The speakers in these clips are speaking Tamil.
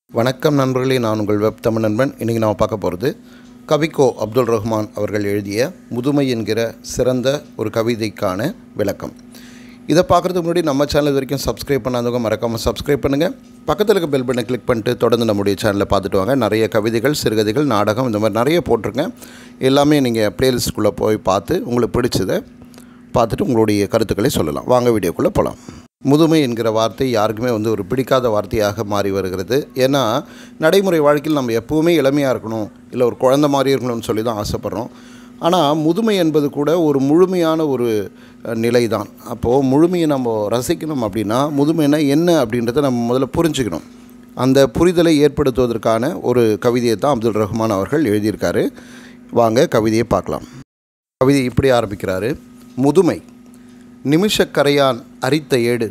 வணக்கம் நண்பர்களே நான் உங்கள் வெப் தமிழ் நண்பன் இன்றைக்கி நாம் பார்க்க போகிறது கவிக்கோ அப்துல் ரஹ்மான் அவர்கள் எழுதிய முதுமை என்கிற சிறந்த ஒரு கவிதைக்கான விளக்கம் இதை பார்க்குறதுக்கு முன்னாடி நம்ம சேனல் இது வரைக்கும் சப்ஸ்கிரைப் பண்ணாதவங்க மறக்காமல் சப்ஸ்கிரைப் பண்ணுங்கள் பக்கத்தில் இருக்க பெல் பட்டனை கிளிக் பண்ணிட்டு தொடர்ந்து நம்முடைய சேனலை பார்த்துட்டு வாங்க நிறைய கவிதைகள் சிறுகதைகள் நாடகம் இந்த மாதிரி நிறைய போட்டிருக்கேன் எல்லாமே நீங்கள் ப்ளேலிஸ்ட்டுக்குள்ளே போய் பார்த்து உங்களுக்கு பிடிச்சதை பார்த்துட்டு உங்களுடைய கருத்துக்களை சொல்லலாம் வாங்க வீடியோக்குள்ளே போகலாம் முதுமை என்கிற வார்த்தை யாருக்குமே வந்து ஒரு பிடிக்காத வார்த்தையாக மாறி வருகிறது ஏன்னா நடைமுறை வாழ்க்கையில் நம்ம எப்போவுமே இளமையாக இருக்கணும் இல்லை ஒரு குழந்த மாதிரி இருக்கணும்னு சொல்லி தான் ஆசைப்பட்றோம் ஆனால் முதுமை என்பது கூட ஒரு முழுமையான ஒரு நிலை தான் அப்போது முழுமையை நம்ம ரசிக்கணும் அப்படின்னா முதுமைனா என்ன அப்படின்றத நம்ம முதல்ல புரிஞ்சுக்கணும் அந்த புரிதலை ஏற்படுத்துவதற்கான ஒரு கவிதையை தான் அப்துல் ரஹ்மான் அவர்கள் எழுதியிருக்காரு வாங்க கவிதையை பார்க்கலாம் கவிதை இப்படி ஆரம்பிக்கிறாரு முதுமை நிமிஷக்கரையான் அரித்த ஏடு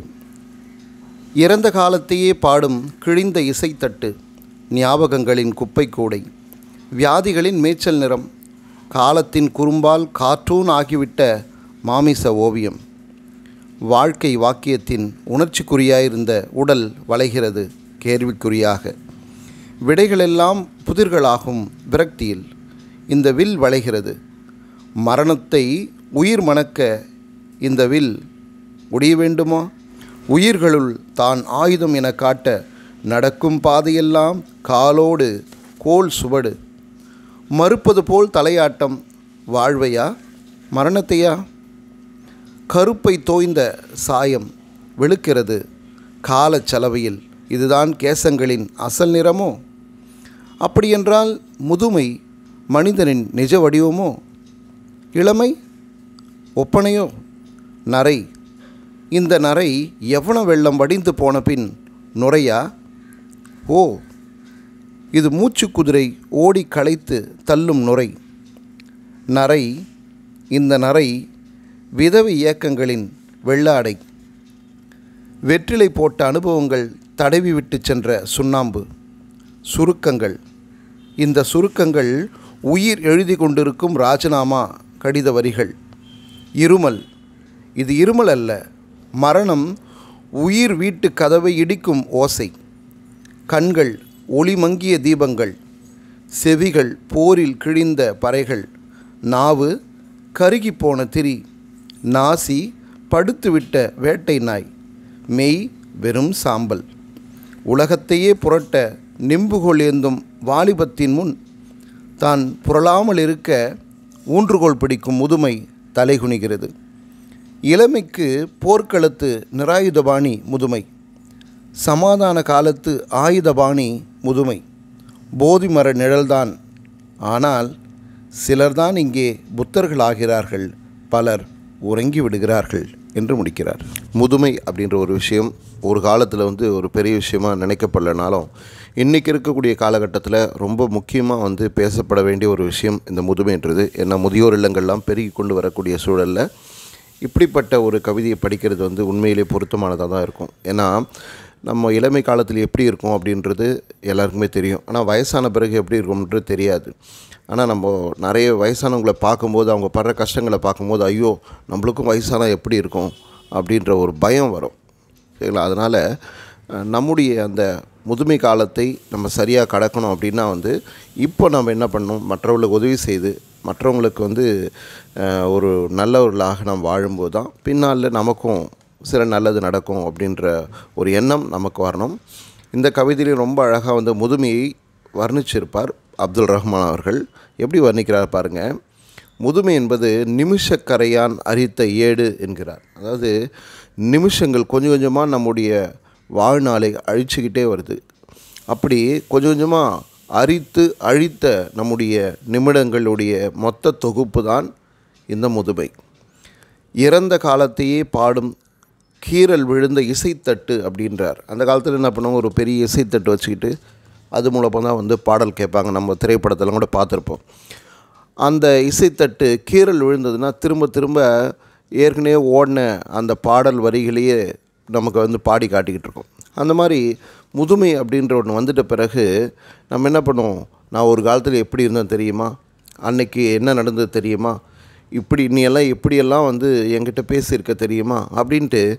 இறந்த காலத்தையே பாடும் கிழிந்த இசைத்தட்டு ஞாபகங்களின் குப்பை கூடை வியாதிகளின் மேய்ச்சல் நிறம் காலத்தின் குறும்பால் காற்றூன் ஆகிவிட்ட மாமிச ஓவியம் வாழ்க்கை வாக்கியத்தின் உணர்ச்சிக்குறியாயிருந்த உடல் வளைகிறது கேள்விக்குறியாக விடைகளெல்லாம் புதிர்களாகும் விரக்தியில் இந்த வில் வளைகிறது மரணத்தை உயிர் மணக்க இந்த வில் முடிய வேண்டுமா உயிர்களுள் தான் ஆயுதம் என காட்ட நடக்கும் பாதையெல்லாம் காலோடு கோல் சுவடு மறுப்பது போல் தலையாட்டம் வாழ்வையா மரணத்தையா கருப்பை தோய்ந்த சாயம் வெளுக்கிறது காலச் சலவையில் இதுதான் கேசங்களின் அசல் நிறமோ அப்படியென்றால் முதுமை மனிதனின் நிஜ வடிவமோ இளமை ஒப்பனையோ நரை இந்த நரை எவன வெள்ளம் வடிந்து போன பின் நுரையா ஓ இது மூச்சு குதிரை ஓடி களைத்து தள்ளும் நுரை நரை இந்த நரை விதவை இயக்கங்களின் வெள்ளாடை வெற்றிலை போட்ட அனுபவங்கள் தடவி விட்டு சென்ற சுண்ணாம்பு சுருக்கங்கள் இந்த சுருக்கங்கள் உயிர் எழுதி கொண்டிருக்கும் ராஜினாமா கடித வரிகள் இருமல் இது இருமல் அல்ல மரணம் உயிர் வீட்டு கதவை இடிக்கும் ஓசை கண்கள் ஒளிமங்கிய தீபங்கள் செவிகள் போரில் கிழிந்த பறைகள் நாவு கருகிப்போன திரி நாசி படுத்துவிட்ட வேட்டை நாய் மெய் வெறும் சாம்பல் உலகத்தையே புரட்ட நிம்புகோல் ஏந்தும் வாலிபத்தின் முன் தான் புரளாமல் இருக்க ஊன்றுகோல் பிடிக்கும் முதுமை தலைகுனிகிறது இளமைக்கு போர்க்களத்து நிராயுதபாணி முதுமை சமாதான காலத்து ஆயுதபாணி முதுமை போதிமர நிழல்தான் ஆனால் சிலர்தான் இங்கே புத்தர்களாகிறார்கள் பலர் உறங்கி விடுகிறார்கள் என்று முடிக்கிறார் முதுமை அப்படின்ற ஒரு விஷயம் ஒரு காலத்தில் வந்து ஒரு பெரிய விஷயமா நினைக்கப்படலனாலும் இன்றைக்கி இருக்கக்கூடிய காலகட்டத்தில் ரொம்ப முக்கியமாக வந்து பேசப்பட வேண்டிய ஒரு விஷயம் இந்த முதுமைன்றது ஏன்னா முதியோர் இல்லங்கள்லாம் பெருகி கொண்டு வரக்கூடிய சூழலில் இப்படிப்பட்ட ஒரு கவிதையை படிக்கிறது வந்து உண்மையிலே பொருத்தமானதாக தான் இருக்கும் ஏன்னா நம்ம இளமை காலத்தில் எப்படி இருக்கும் அப்படின்றது எல்லாருக்குமே தெரியும் ஆனால் வயசான பிறகு எப்படி இருக்கும்ன்றது தெரியாது ஆனால் நம்ம நிறைய வயசானவங்களை பார்க்கும்போது அவங்க படுற கஷ்டங்களை பார்க்கும்போது ஐயோ நம்மளுக்கும் வயசானா எப்படி இருக்கும் அப்படின்ற ஒரு பயம் வரும் சரிங்களா அதனால் நம்முடைய அந்த முதுமை காலத்தை நம்ம சரியாக கடக்கணும் அப்படின்னா வந்து இப்போ நம்ம என்ன பண்ணணும் மற்றவர்களுக்கு உதவி செய்து மற்றவங்களுக்கு வந்து ஒரு நல்லவர்களாக நாம் வாழும்போது தான் பின்னால் நமக்கும் சில நல்லது நடக்கும் அப்படின்ற ஒரு எண்ணம் நமக்கு வரணும் இந்த கவிதையிலையும் ரொம்ப அழகாக வந்து முதுமையை வர்ணிச்சிருப்பார் அப்துல் ரஹ்மான் அவர்கள் எப்படி வர்ணிக்கிறார் பாருங்கள் முதுமை என்பது நிமிஷக்கரையான் அரித்த ஏடு என்கிறார் அதாவது நிமிஷங்கள் கொஞ்சம் கொஞ்சமாக நம்முடைய வாழ்நாளை அழிச்சுக்கிட்டே வருது அப்படி கொஞ்சம் கொஞ்சமாக அரித்து அழித்த நம்முடைய நிமிடங்களுடைய மொத்த தொகுப்பு தான் இந்த முதுமை இறந்த காலத்தையே பாடும் கீரல் விழுந்த இசைத்தட்டு அப்படின்றார் அந்த காலத்தில் என்ன பண்ணுவாங்க ஒரு பெரிய இசைத்தட்டு வச்சுக்கிட்டு அது மூலமாக தான் வந்து பாடல் கேட்பாங்க நம்ம திரைப்படத்தெல்லாம் கூட பார்த்துருப்போம் அந்த இசைத்தட்டு கீரல் விழுந்ததுன்னா திரும்ப திரும்ப ஏற்கனவே ஓடின அந்த பாடல் வரிகளையே நமக்கு வந்து பாடி காட்டிக்கிட்டு இருக்கோம் அந்த மாதிரி முதுமை அப்படின்ற ஒன்று வந்துட்ட பிறகு நம்ம என்ன பண்ணுவோம் நான் ஒரு காலத்தில் எப்படி இருந்தேன் தெரியுமா அன்னைக்கு என்ன நடந்தது தெரியுமா இப்படி நீ எல்லாம் எப்படியெல்லாம் வந்து என்கிட்ட பேசியிருக்க தெரியுமா அப்படின்ட்டு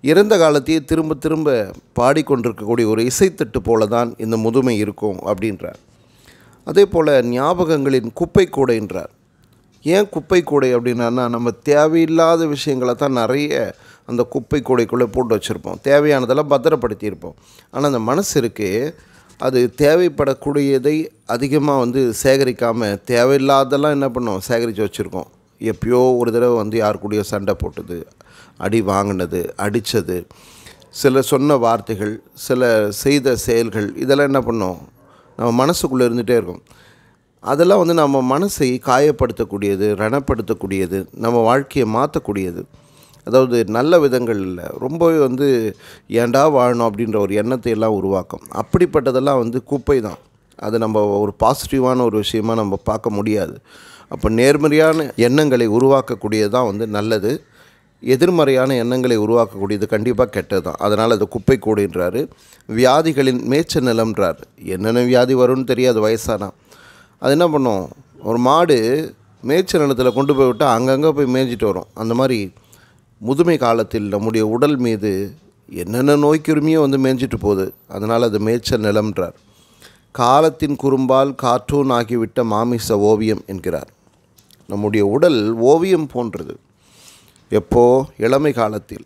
இறந்த காலத்தையே திரும்ப திரும்ப பாடிக்கொண்டிருக்கக்கூடிய ஒரு இசைத்தட்டு போல தான் இந்த முதுமை இருக்கும் அப்படின்றார் அதே போல் ஞாபகங்களின் குப்பை கூடைன்றார் ஏன் குப்பை கூடை அப்படின்னா நம்ம தேவையில்லாத விஷயங்களை தான் நிறைய அந்த குப்பை கூடைக்குள்ளே போட்டு வச்சுருப்போம் தேவையானதெல்லாம் பத்திரப்படுத்தியிருப்போம் ஆனால் அந்த மனசு இருக்குது அது தேவைப்படக்கூடியதை அதிகமாக வந்து சேகரிக்காமல் தேவையில்லாதெல்லாம் என்ன பண்ணோம் சேகரித்து வச்சுருக்கோம் எப்பயோ ஒரு தடவை வந்து யார் கூடயோ சண்டை போட்டது அடி வாங்கினது அடித்தது சில சொன்ன வார்த்தைகள் சில செய்த செயல்கள் இதெல்லாம் என்ன பண்ணோம் நம்ம மனசுக்குள்ளே இருந்துகிட்டே இருக்கும் அதெல்லாம் வந்து நம்ம மனசை காயப்படுத்தக்கூடியது ரணப்படுத்தக்கூடியது நம்ம வாழ்க்கையை மாற்றக்கூடியது அதாவது நல்ல விதங்களில் ரொம்பவே வந்து ஏண்டா வாழணும் அப்படின்ற ஒரு எண்ணத்தை எல்லாம் உருவாக்கும் அப்படிப்பட்டதெல்லாம் வந்து குப்பை தான் அது நம்ம ஒரு பாசிட்டிவான ஒரு விஷயமா நம்ம பார்க்க முடியாது அப்போ நேர்மறையான எண்ணங்களை உருவாக்கக்கூடியது தான் வந்து நல்லது எதிர்மறையான எண்ணங்களை உருவாக்கக்கூடியது கண்டிப்பாக கெட்டது தான் அதனால் அது குப்பை கூடுன்றாரு வியாதிகளின் மேய்ச்ச நிலம்ன்றார் என்னென்ன வியாதி வரும்னு தெரியாது வயசானா அது என்ன பண்ணும் ஒரு மாடு மேய்ச்சல் நிலத்தில் கொண்டு போய் விட்டால் அங்கங்கே போய் மேய்ஞ்சிட்டு வரும் அந்த மாதிரி முதுமை காலத்தில் நம்முடைய உடல் மீது என்னென்ன நோய்க்கிருமியும் வந்து மேய்ஞ்சிட்டு போகுது அதனால் அது மேய்ச்சல் நிலம்ன்றார் காலத்தின் குறும்பால் கார்ட்டூன் ஆகிவிட்ட மாமிச ஓவியம் என்கிறார் நம்முடைய உடல் ஓவியம் போன்றது எப்போ இளமை காலத்தில்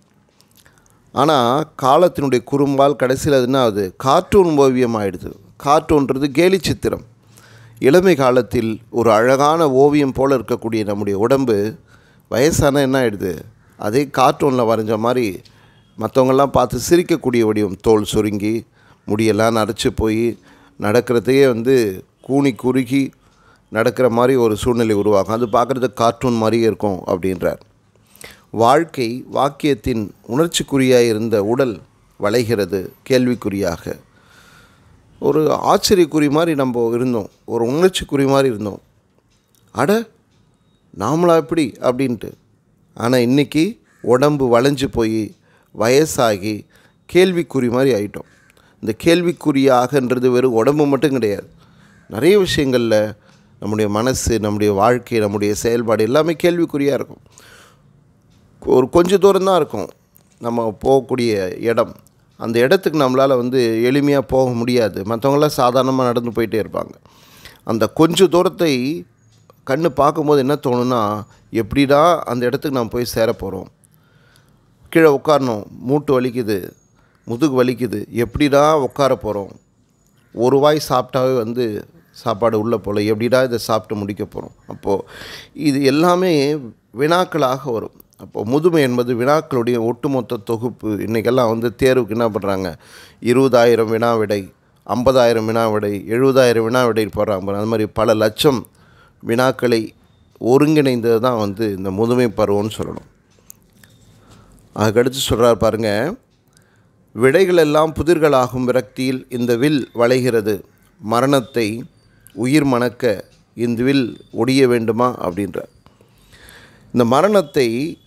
ஆனால் காலத்தினுடைய குறும்பால் கடைசியில் அது என்ன ஆகுது கார்ட்டூன் ஓவியம் ஆயிடுது கார்ட்டூன்றது கேலி சித்திரம் இளமை காலத்தில் ஒரு அழகான ஓவியம் போல் இருக்கக்கூடிய நம்முடைய உடம்பு வயசான என்ன ஆயிடுது அதே கார்ட்டூனில் வரைஞ்ச மாதிரி மற்றவங்கெல்லாம் பார்த்து சிரிக்கக்கூடிய வடிவம் தோல் சுருங்கி முடியெல்லாம் நரைச்சி போய் நடக்கிறதையே வந்து கூனி குறுகி நடக்கிற மாதிரி ஒரு சூழ்நிலை உருவாகும் அது பார்க்குறதுக்கு கார்ட்டூன் மாதிரியே இருக்கும் அப்படின்றார் வாழ்க்கை வாக்கியத்தின் உணர்ச்சிக்குறியாக இருந்த உடல் வளைகிறது கேள்விக்குறியாக ஒரு ஆச்சரியக்குறி மாதிரி நம்ம இருந்தோம் ஒரு உணர்ச்சிக்குறி மாதிரி இருந்தோம் அட நாமளா எப்படி அப்படின்ட்டு ஆனால் இன்றைக்கி உடம்பு வளைஞ்சு போய் வயசாகி கேள்விக்குறி மாதிரி ஆயிட்டோம் இந்த கேள்விக்குறியாகன்றது வெறும் உடம்பு மட்டும் கிடையாது நிறைய விஷயங்களில் நம்முடைய மனசு நம்முடைய வாழ்க்கை நம்முடைய செயல்பாடு எல்லாமே கேள்விக்குறியாக இருக்கும் ஒரு கொஞ்சம் தூரம் தான் இருக்கும் நம்ம போகக்கூடிய இடம் அந்த இடத்துக்கு நம்மளால் வந்து எளிமையாக போக முடியாது மற்றவங்களாம் சாதாரணமாக நடந்து போயிட்டே இருப்பாங்க அந்த கொஞ்சம் தூரத்தை கண்ணு பார்க்கும்போது என்ன தோணுன்னா எப்படிடா அந்த இடத்துக்கு நாம் போய் சேர போகிறோம் கீழே உட்காரணும் மூட்டு வலிக்குது முதுகு வலிக்குது எப்படிடா உட்கார போகிறோம் ஒரு வாய் சாப்பிட்டாவே வந்து சாப்பாடு உள்ளே போகல எப்படிடா இதை சாப்பிட்டு முடிக்க போகிறோம் அப்போது இது எல்லாமே வினாக்களாக வரும் அப்போது முதுமை என்பது வினாக்களுடைய ஒட்டுமொத்த தொகுப்பு இன்றைக்கெல்லாம் வந்து தேர்வுக்கு என்ன பண்ணுறாங்க இருபதாயிரம் வினா விடை ஐம்பதாயிரம் வினா விடை எழுபதாயிரம் வினா விடை போடுறாங்க பாருங்க. அது மாதிரி பல லட்சம் வினாக்களை ஒருங்கிணைந்தது தான் வந்து இந்த முதுமை பருவம்னு சொல்லணும் அதுக்கடுத்து சொல்கிறார் பாருங்க விடைகள் எல்லாம் புதிர்களாகும் விரக்தியில் இந்த வில் வளைகிறது மரணத்தை உயிர் மணக்க இந்த வில் ஒடிய வேண்டுமா அப்படின்றார் இந்த மரணத்தை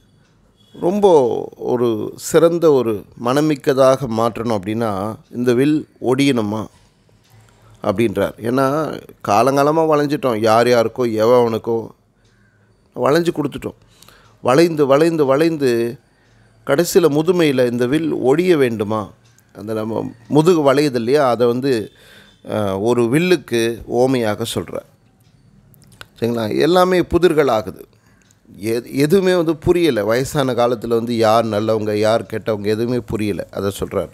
ரொம்ப ஒரு சிறந்த ஒரு மனமிக்கதாக மாற்றணும் அப்படின்னா இந்த வில் ஒடியணுமா அப்படின்றார் ஏன்னா காலங்காலமாக வளைஞ்சிட்டோம் யார் யாருக்கோ எவனுக்கோ வளைஞ்சு கொடுத்துட்டோம் வளைந்து வளைந்து வளைந்து கடைசியில் முதுமையில் இந்த வில் ஒழிய வேண்டுமா அந்த நம்ம முதுகு வளையுது இல்லையா அதை வந்து அஹ், ஒரு வில்லுக்கு ஓமையாக சொல்கிறார் சரிங்களா எல்லாமே புதிர்கள் ஆகுது எது எதுவுமே வந்து புரியலை வயசான காலத்தில் வந்து யார் நல்லவங்க யார் கெட்டவங்க எதுவுமே புரியலை அதை சொல்கிறார்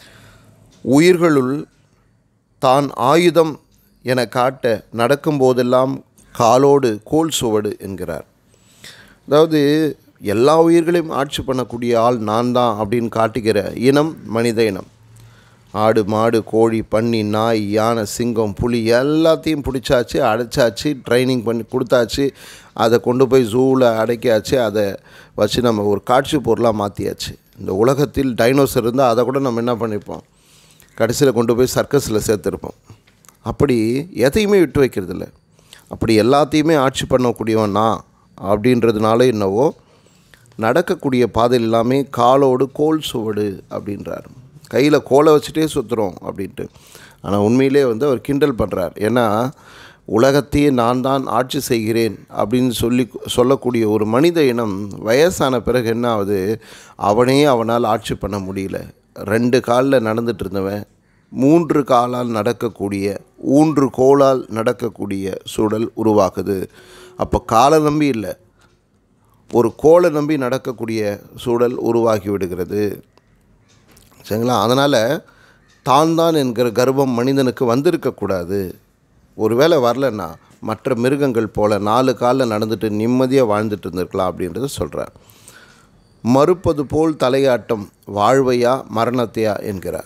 உயிர்களுள் தான் ஆயுதம் என காட்ட நடக்கும்போதெல்லாம் காலோடு கோல் சுவடு என்கிறார் அதாவது எல்லா உயிர்களையும் ஆட்சி பண்ணக்கூடிய ஆள் நான் தான் அப்படின்னு காட்டுகிற இனம் மனித இனம் ஆடு மாடு கோழி பன்னி நாய் யானை சிங்கம் புலி எல்லாத்தையும் பிடிச்சாச்சு அடைச்சாச்சு ட்ரைனிங் பண்ணி கொடுத்தாச்சு அதை கொண்டு போய் ஜூவில் அடைக்காச்சு அதை வச்சு நம்ம ஒரு காட்சி பொருளாக மாற்றியாச்சு இந்த உலகத்தில் டைனோசர் இருந்தால் அதை கூட நம்ம என்ன பண்ணியிருப்போம் கடைசியில் கொண்டு போய் சர்க்கஸில் சேர்த்துருப்போம் அப்படி எதையுமே விட்டு வைக்கிறதில்ல அப்படி எல்லாத்தையுமே ஆட்சி பண்ணக்கூடியவன் நான் அப்படின்றதுனால என்னவோ நடக்கக்கூடிய பாதை எல்லாமே காலோடு கோல் சுவடு அப்படின்றார் கையில் கோலை வச்சுட்டே சுற்றுறோம் அப்படின்ட்டு ஆனால் உண்மையிலே வந்து அவர் கிண்டல் பண்ணுறார் ஏன்னா உலகத்தையே நான் தான் ஆட்சி செய்கிறேன் அப்படின்னு சொல்லி சொல்லக்கூடிய ஒரு மனித இனம் வயசான பிறகு என்ன ஆகுது அவனே அவனால் ஆட்சி பண்ண முடியல ரெண்டு காலில் நடந்துட்டு இருந்தவன் மூன்று காலால் நடக்கக்கூடிய ஊன்று கோளால் நடக்கக்கூடிய சூழல் உருவாக்குது அப்போ காலை நம்பி இல்லை ஒரு கோலை நம்பி நடக்கக்கூடிய சூழல் உருவாகி விடுகிறது சரிங்களா அதனால் தான் தான் என்கிற கர்வம் மனிதனுக்கு வந்திருக்கக்கூடாது ஒருவேளை வரலன்னா மற்ற மிருகங்கள் போல் நாலு காலில் நடந்துட்டு நிம்மதியாக வாழ்ந்துட்டு இருந்திருக்கலாம் அப்படின்றத சொல்கிறார் மறுப்பது போல் தலையாட்டம் வாழ்வையா மரணத்தையா என்கிறார்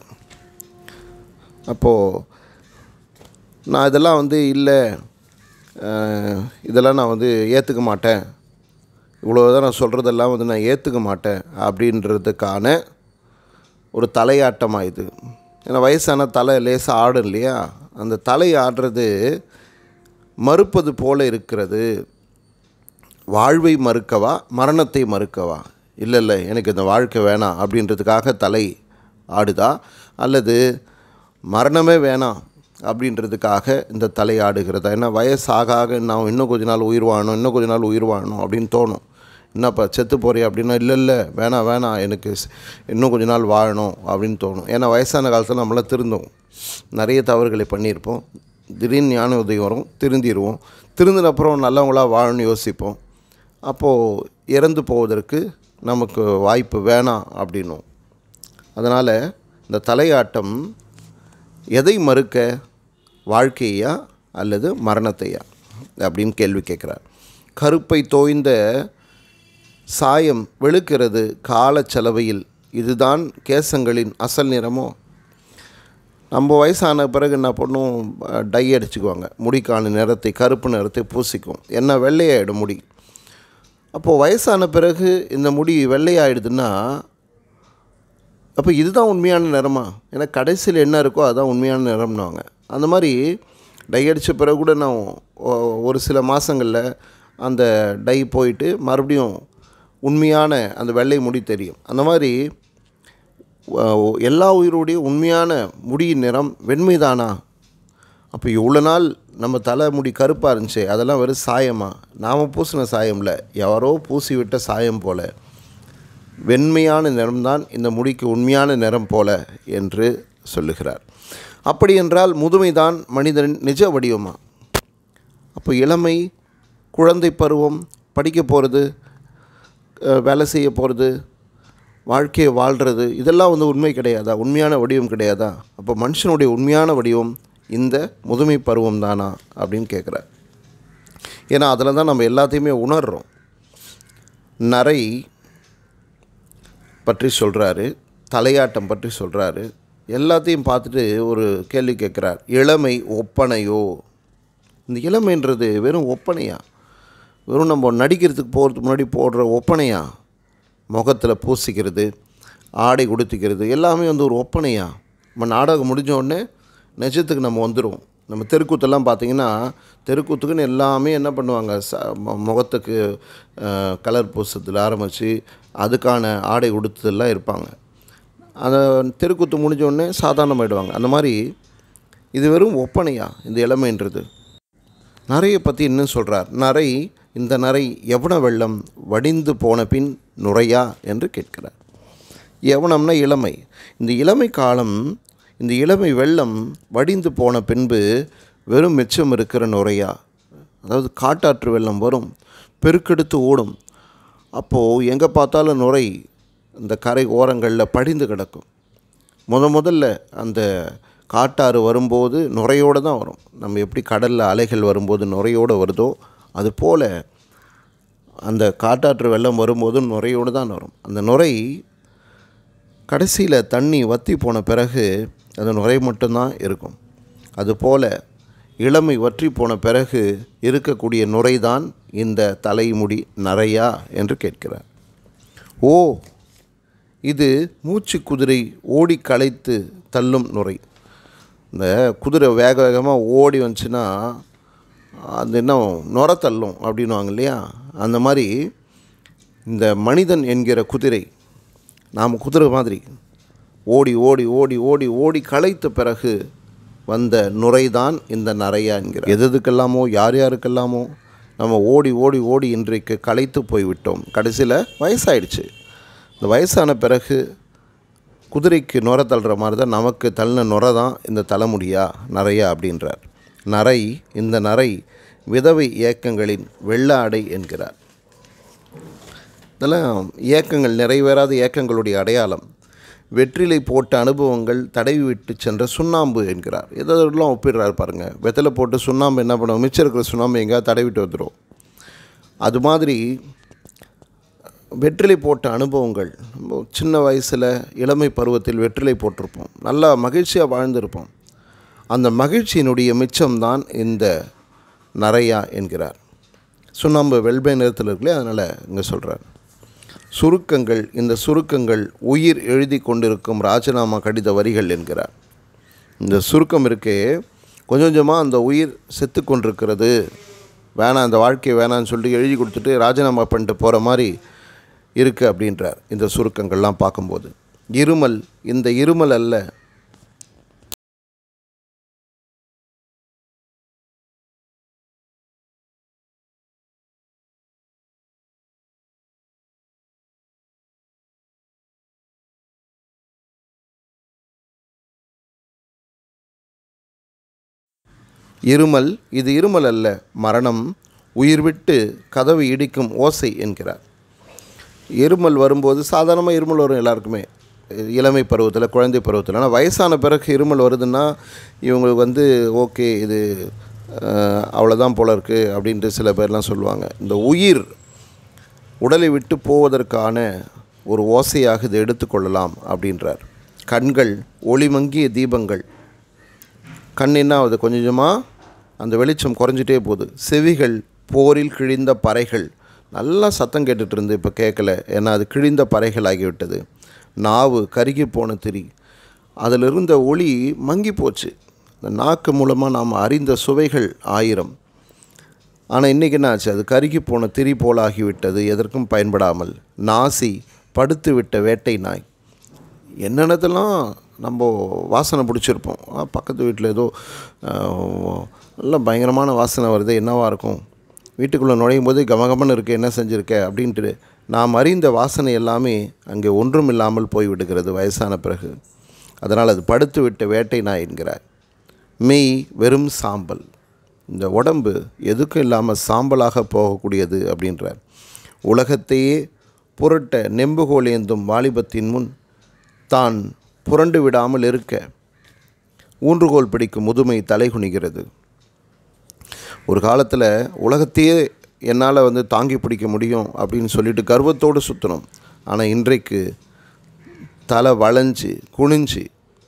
அப்போது நான் இதெல்லாம் வந்து இல்லை அஹ், இதெல்லாம் நான் வந்து ஏற்றுக்க மாட்டேன் இவ்வளோதான் நான் சொல்கிறதெல்லாம் வந்து நான் ஏற்றுக்க மாட்டேன் அப்படின்றதுக்கான ஒரு தலையாட்டமாக இது ஏன்னா வயசான தலை லேசாக ஆடும் இல்லையா அந்த தலை ஆடுறது மறுப்பது போல இருக்கிறது வாழ்வை மறுக்கவா மரணத்தை மறுக்கவா இல்லை இல்லை எனக்கு இந்த வாழ்க்கை வேணாம் அப்படின்றதுக்காக தலை ஆடுதா அல்லது மரணமே வேணாம் அப்படின்றதுக்காக இந்த தலை ஆடுகிறதா ஏன்னா வயசாக ஆக நான் இன்னும் கொஞ்ச நாள் உயிர் வாழணும் இன்னும் கொஞ்ச நாள் உயிர் வாழணும் அப்படின்னு தோணும் என்னப்பா செத்து போறியா அப்படின்னா இல்லை இல்லை வேணாம் வேணாம் எனக்கு ஸ்- இன்னும் கொஞ்ச நாள் வாழணும் அப்படின்னு தோணும் ஏன்னா வயசான காலத்தில் நம்மளாம் திருந்தோம் நிறைய தவறுகளை பண்ணியிருப்போம் திடீர்னு ஞான உதயம் வரும் திருந்திடுவோம் திருந்தின அப்புறம் நல்லவங்களாக வாழணும்னு யோசிப்போம் அப்போது இறந்து போவதற்கு நமக்கு வாய்ப்பு வேணாம் அப்படின்னும் அதனால் இந்த தலையாட்டம் எதை மறுக்க வாழ்க்கையா அல்லது மரணத்தையா அப்படின்னு கேள்வி கேட்குறார் கருப்பை தோய்ந்த சாயம் வெளுக்கிறது கால செலவையில் இதுதான் கேசங்களின் அசல் நிறமோ நம்ம வயசான பிறகு என்ன பண்ணும் டை அடிச்சுக்குவாங்க முடிக்கான நிறத்தை கருப்பு நிறத்தை பூசிக்கும் என்ன வெள்ளையாயிடும் முடி அப்போது வயசான பிறகு இந்த முடி வெள்ளையாயிடுதுன்னா அப்போ இதுதான் உண்மையான நிறமா ஏன்னா கடைசியில் என்ன இருக்கோ அதுதான் உண்மையான நிறம்னாங்க அந்த மாதிரி டை அடித்த பிறகு கூட நான் ஒ- ஒரு சில மாதங்களில் அந்த டை போயிட்டு மறுபடியும் உண்மையான அந்த வெள்ளை முடி தெரியும் அந்த மாதிரி வ- எல்லா உயிருடைய உண்மையான முடியின் நிறம் வெண்மைதானா அப்போ இவ்வளோ நாள் நம்ம தலைமுடி கருப்பாக இருந்துச்சு அதெல்லாம் வெறும் சாயமா நாம் பூசின சாயம்ல யாரோ பூசி விட்ட சாயம் போல வெண்மையான நிறம்தான் இந்த முடிக்கு உண்மையான நிறம் போல என்று சொல்லுகிறார் அப்படி என்றால் முதுமைதான் மனிதனின் நிஜ வடிவமா அப்போ இளமை குழந்தை பருவம் படிக்க போகிறது வேலை செய்ய போகிறது வாழ்க்கையை வாழ்கிறது இதெல்லாம் வந்து உண்மை கிடையாதா உண்மையான வடிவம் கிடையாதா அப்போ மனுஷனுடைய உண்மையான வடிவம் இந்த முதுமை பருவம் தானா அப்படின்னு கேட்குறார் ஏன்னா அதில் தான் நம்ம எல்லாத்தையுமே உணர்கிறோம் நரை பற்றி சொல்கிறாரு தலையாட்டம் பற்றி சொல்கிறாரு எல்லாத்தையும் பார்த்துட்டு ஒரு கேள்வி கேட்குறார் இளமை ஒப்பனையோ இந்த இளமைன்றது வெறும் ஒப்பனையா வெறும் நம்ம நடிக்கிறதுக்கு போகிறதுக்கு முன்னாடி போடுற ஒப்பனையா முகத்தில் பூசிக்கிறது ஆடை உடுத்திக்கிறது எல்லாமே வந்து ஒரு ஒப்பனையா நம்ம நாடகம் முடிஞ்ச உடனே நிஜத்துக்கு நம்ம வந்துடுவோம் நம்ம தெருக்கூத்தெல்லாம் பார்த்தீங்கன்னா தெருக்கூத்துக்குன்னு எல்லாமே என்ன பண்ணுவாங்க ச மு- முகத்துக்கு அஹ், கலர் பூசத்தில் ஆரம்பித்து அதுக்கான ஆடை உடுத்துதெல்லாம் இருப்பாங்க அந்த தெருக்கூத்து முடிஞ்ச உடனே சாதாரணமாயிடுவாங்க அந்த மாதிரி இது வெறும் ஒப்பனையா இந்த இளமைன்றது நரையை பற்றி இன்னும் சொல்கிறார் நரை இந்த நரை எவன வெள்ளம் வடிந்து போன பின் நுரையா என்று கேட்கிறார் யவனம்னா இளமை இந்த இளமை காலம் இந்த இளமை வெள்ளம் வடிந்து போன பின்பு வெறும் மிச்சம் இருக்கிற நுரையா அதாவது காட்டாற்று வெள்ளம் வரும் பெருக்கெடுத்து ஓடும் அப்போது எங்கே பார்த்தாலும் நுரை இந்த கரை ஓரங்களில் படிந்து கிடக்கும் முத முதல்ல அந்த காட்டாறு வரும்போது நுரையோடு தான் வரும் நம்ம எப்படி கடலில் அலைகள் வரும்போது நுரையோடு வருதோ அது போல் அந்த காட்டாற்று வெள்ளம் வரும்போது நுரையோடு தான் வரும் அந்த நுரை கடைசியில் தண்ணி வற்றி போன பிறகு அந்த நுரை மட்டும்தான் இருக்கும் அதுபோல் இளமை வற்றி போன பிறகு இருக்கக்கூடிய நுரைதான் இந்த தலைமுடி நரையா என்று கேட்கிறார் ஓ இது மூச்சு குதிரை ஓடி களைத்து தள்ளும் நுரை இந்த குதிரை வேக வேகமாக ஓடி வந்துச்சுன்னா அது என்ன நுர தள்ளும் அப்படின்னுவாங்க இல்லையா அந்த மாதிரி இந்த மனிதன் என்கிற குதிரை நாம் குதிரை மாதிரி ஓடி ஓடி ஓடி ஓடி ஓடி களைத்த பிறகு வந்த நுரைதான் இந்த நரையா என்கிறார் எது எதுக்கெல்லாமோ யார் யாருக்கெல்லாமோ நம்ம ஓடி ஓடி ஓடி இன்றைக்கு களைத்து போய்விட்டோம் கடைசியில் வயசாயிடுச்சு இந்த வயசான பிறகு குதிரைக்கு நுர தள்ளுற மாதிரி தான் நமக்கு தள்ளின நுர தான் இந்த தலைமுடியா நரையா அப்படின்றார் நரை இந்த நரை விதவை இயக்கங்களின் வெள்ள ஆடை என்கிறார் இதெல்லாம் இயக்கங்கள் நிறைவேறாத இயக்கங்களுடைய அடையாளம் வெற்றிலை போட்ட அனுபவங்கள் தடவி விட்டு சென்ற சுண்ணாம்பு என்கிறார் இதெல்லாம் ஒப்பிடுறாரு பாருங்கள் வெத்தலை போட்டு சுண்ணாம்பு என்ன பண்ணுவோம் மிச்சம் இருக்கிற சுண்ணாம்பு எங்கேயாவது தடவிட்டு வந்துடும் அது மாதிரி வெற்றிலை போட்ட அனுபவங்கள் நம்ம சின்ன வயசில் இளமை பருவத்தில் வெற்றிலை போட்டிருப்போம் நல்லா மகிழ்ச்சியாக வாழ்ந்திருப்போம் அந்த மகிழ்ச்சியினுடைய மிச்சம்தான் இந்த நரையா என்கிறார் சுண்ணாம்பு வெள்பை நிறத்தில் இருக்குல்லையே அதனால் இங்கே சொல்கிறார் சுருக்கங்கள் இந்த சுருக்கங்கள் உயிர் எழுதி கொண்டிருக்கும் ராஜினாமா கடித வரிகள் என்கிறார் இந்த சுருக்கம் இருக்கே கொஞ்சம் கொஞ்சமாக அந்த உயிர் செத்து கொண்டிருக்கிறது வேணாம் அந்த வாழ்க்கையை வேணான்னு சொல்லிட்டு எழுதி கொடுத்துட்டு ராஜினாமா பண்ணிட்டு போகிற மாதிரி இருக்குது அப்படின்றார் இந்த சுருக்கங்கள்லாம் பார்க்கும்போது இருமல் இந்த இருமல் அல்ல இருமல் இது இருமல் அல்ல மரணம் உயிர் விட்டு கதவு இடிக்கும் ஓசை என்கிறார் இருமல் வரும்போது சாதாரணமாக இருமல் வரும் எல்லாருக்குமே இளமை பருவத்தில் குழந்தை பருவத்தில் ஆனால் வயசான பிறகு இருமல் வருதுன்னா இவங்களுக்கு வந்து ஓகே இது அஹ், அவ்வளோதான் போல இருக்குது அப்படின்ட்டு சில பேர்லாம் சொல்லுவாங்க இந்த உயிர் உடலை விட்டு போவதற்கான ஒரு ஓசையாக இதை எடுத்துக்கொள்ளலாம் அப்படின்றார் கண்கள் ஒளிமங்கிய தீபங்கள் கண் என்ன ஆகுது கொஞ்சம் கொஞ்சமாக அந்த வெளிச்சம் குறைஞ்சிட்டே போகுது செவிகள் போரில் கிழிந்த பறைகள் நல்லா சத்தம் கேட்டுட்டு இருந்து இப்போ கேட்கல ஏன்னா அது கிழிந்த பறைகள் ஆகிவிட்டது நாவு கருகி போன திரி அதில் இருந்த ஒளி மங்கி போச்சு இந்த நாக்கு மூலமாக நாம் அறிந்த சுவைகள் ஆயிரம் ஆனால் இன்றைக்கி என்ன ஆச்சு அது கருகி போன திரி போல் ஆகிவிட்டது எதற்கும் பயன்படாமல் நாசி படுத்து விட்ட வேட்டை நாய் என்னென்னதெல்லாம் நம்ம வாசனை பிடிச்சிருப்போம் ஆ, பக்கத்து வீட்டில் ஏதோ ஆஹ், நல்ல பயங்கரமான வாசனை வருது என்னவா இருக்கும் வீட்டுக்குள்ளே நுழையும் போது கமகமன்னு இருக்கு என்ன செஞ்சுருக்க அப்படின்ட்டு நாம் அறிந்த வாசனை எல்லாமே அங்கே ஒன்றும் இல்லாமல் போய்விடுகிறது வயசான பிறகு அதனால் அது படுத்து விட்ட வேட்டை நாய் என்கிறார் மெய் வெறும் சாம்பல் இந்த உடம்பு எதுக்கும் இல்லாமல் சாம்பலாக போகக்கூடியது அப்படின்றார் உலகத்தையே புரட்ட நெம்புகோல் ஏந்தும் வாலிபத்தின் முன் தான் புரண்டு விடாமல் இருக்க ஊன்றுகோல் பிடிக்கும் முதுமை தலைகுனிகிறது ஒரு காலத்தில் உலகத்தையே என்னால் வந்து தாங்கி பிடிக்க முடியும் அப்படின்னு சொல்லிட்டு கர்வத்தோடு சுற்றணும் ஆனால் இன்றைக்கு தலை வளைஞ்சு குனிஞ்சு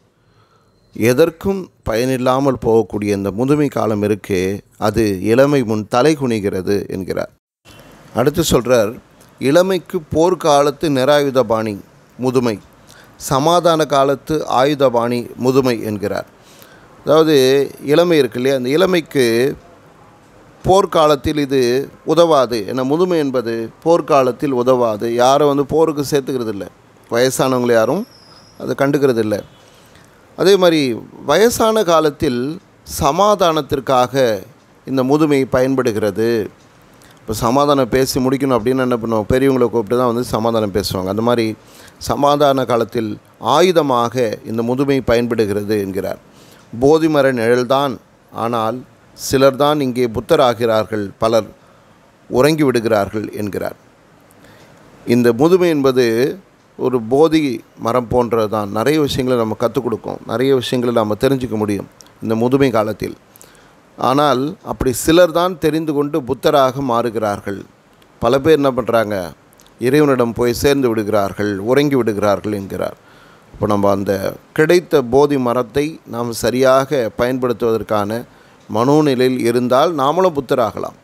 எதற்கும் பயனில்லாமல் போகக்கூடிய இந்த முதுமை காலம் இருக்கே அது இளமை முன் தலை குனிகிறது என்கிறார் அடுத்து சொல்கிறார் இளமைக்கு போர்க்காலத்து நிராயுத பாணி முதுமை சமாதான காலத்து ஆயுதபாணி முதுமை என்கிறார் அதாவது இளமை இருக்கு இல்லையா அந்த இளமைக்கு போர்க்காலத்தில் இது உதவாது ஏன்னா முதுமை என்பது போர்க்காலத்தில் உதவாது யாரும் வந்து போருக்கு சேர்த்துக்கிறது இல்லை வயசானவங்களை யாரும் அதை கண்டுக்கிறது இல்லை அதே மாதிரி வயசான காலத்தில் சமாதானத்திற்காக இந்த முதுமை பயன்படுகிறது இப்போ சமாதானம் பேசி முடிக்கணும் அப்படின்னு என்ன பண்ணுவோம் பெரியவங்களை கூப்பிட்டு தான் வந்து சமாதானம் பேசுவாங்க அந்த மாதிரி சமாதான காலத்தில் ஆயுதமாக இந்த முதுமை பயன்படுகிறது என்கிறார் போதிமர நிழல்தான் ஆனால் சிலர்தான் இங்கே புத்தராகிறார்கள் பலர் உறங்கி விடுகிறார்கள் என்கிறார் இந்த முதுமை என்பது ஒரு போதி மரம் போன்றது தான் நிறைய விஷயங்களை நம்ம கற்றுக் கொடுக்கும் நிறைய விஷயங்களை நம்ம தெரிஞ்சுக்க முடியும் இந்த முதுமை காலத்தில் ஆனால் அப்படி சிலர் தான் தெரிந்து கொண்டு புத்தராக மாறுகிறார்கள் பல பேர் என்ன பண்ணுறாங்க இறைவனிடம் போய் சேர்ந்து விடுகிறார்கள் உறங்கி விடுகிறார்கள் என்கிறார் இப்போ நம்ம அந்த கிடைத்த போதி மரத்தை நாம் சரியாக பயன்படுத்துவதற்கான மனோநிலையில் இருந்தால் நாமளும் புத்தராகலாம்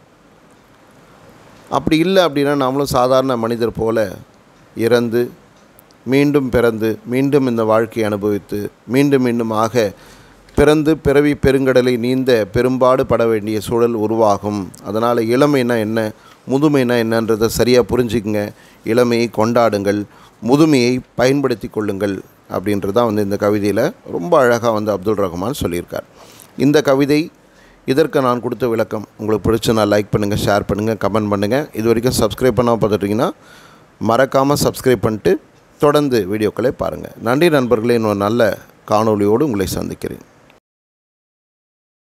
அப்படி இல்லை அப்படின்னா நாமளும் சாதாரண மனிதர் போல இறந்து மீண்டும் பிறந்து மீண்டும் இந்த வாழ்க்கையை அனுபவித்து மீண்டும் மீண்டும் ஆக பிறந்து பிறவி பெருங்கடலை நீந்த பெரும்பாடு பட வேண்டிய சூழல் உருவாகும் அதனால் இளமைனா என்ன முதுமைனா என்னன்றதை சரியாக புரிஞ்சுக்குங்க இளமையை கொண்டாடுங்கள் முதுமையை பயன்படுத்தி கொள்ளுங்கள் அப்படின்றது தான் வந்து இந்த கவிதையில் ரொம்ப அழகாக வந்து அப்துல் ரஹ்மான் சொல்லியிருக்கார் இந்த கவிதை இதற்கு நான் கொடுத்த விளக்கம் உங்களுக்கு பிடிச்ச லைக் பண்ணுங்கள் ஷேர் பண்ணுங்கள் கமெண்ட் பண்ணுங்கள் இது வரைக்கும் சப்ஸ்கிரைப் பண்ணாமல் பார்த்துட்டிங்கன்னா மறக்காமல் சப்ஸ்கிரைப் பண்ணிட்டு தொடர்ந்து வீடியோக்களை பாருங்கள் நன்றி நண்பர்களே இன்னொரு நல்ல காணொளியோடு உங்களை சந்திக்கிறேன்